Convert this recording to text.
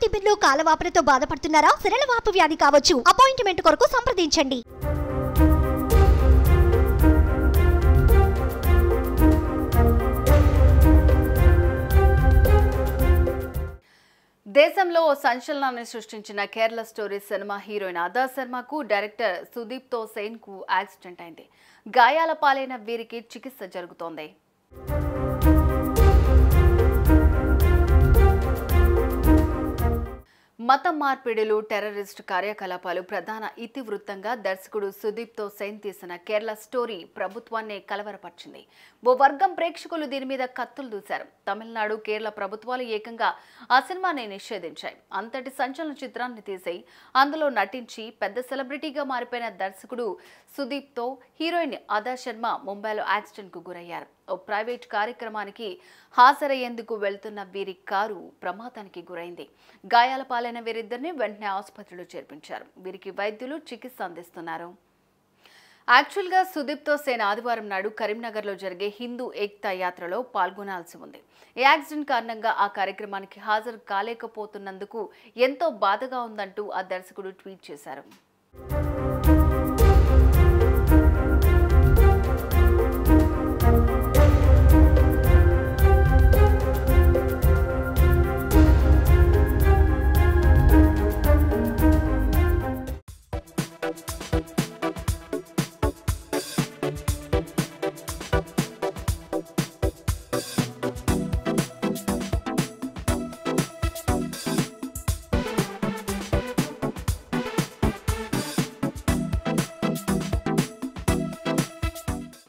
తిమ్మిర్లు కాలవాపులతో బాధపడుతున్నారా సిరల వాపు వ్యాధి కావచ్చు అపాయింట్మెంట్ కొరకు సంప్రదించండి దేశంలో ఓ సంచలనాన్ని సృష్టించిన కేరళ స్టోరీ సినిమా హీరోయిన్ అదా శర్మకు డైరెక్టర్ సుదీప్ తో సేన్ కు యాక్సిడెంట్ అయింది గాయాల పాలైన వీరికి చికిత్స జరుగుతోంది మత మార్పిడులు టెర్రరిస్ట్ కార్యకలాపాలు ప్రధాన ఇతివృత్తంగా దర్శకుడు సుదీప్తో సెన్ తీసిన కేరళ స్టోరీ ప్రభుత్వాన్ని కలవరపరిచింది ఓ వర్గం ప్రేక్షకులు దీని మీద కత్తులు దూశారు తమిళనాడు కేరళ ప్రభుత్వాలు ఏకంగా ఆ సినిమాని నిషేధించాయి అంతటి సంచలన చిత్రాన్ని తీసి అందులో నటించి పెద్ద సెలబ్రిటీగా మారిపోయిన దర్శకుడు సుదీప్తో హీరోయిన్ అదా శర్మ ముంబైలో యాక్సిడెంట్కు గురయ్యారు ఓ ప్రైవేట్ కార్యక్రమానికి హాజరయ్యేందుకు వెళ్తున్న వీరి కారు ప్రమాదానికి గురైంది గాయాల పాలైన వీరిద్దరిని వెంటనే ఆసుపత్రిలో చేర్పించారు వీరికి వైద్యులు చికిత్స అందిస్తున్నారు యాక్చువల్గా సుదీప్తో సేన ఆదివారం నాడు కరీంనగర్లో జరిగే హిందూ ఏక్తా యాత్రలో పాల్గొనాల్సి ఉంది ఈ యాక్సిడెంట్ కారణంగా ఆ కార్యక్రమానికి హాజరు కాలేకపోతున్నందుకు ఎంతో బాధగా ఉందంటూ ఆ దర్శకుడు ట్వీట్ చేశారు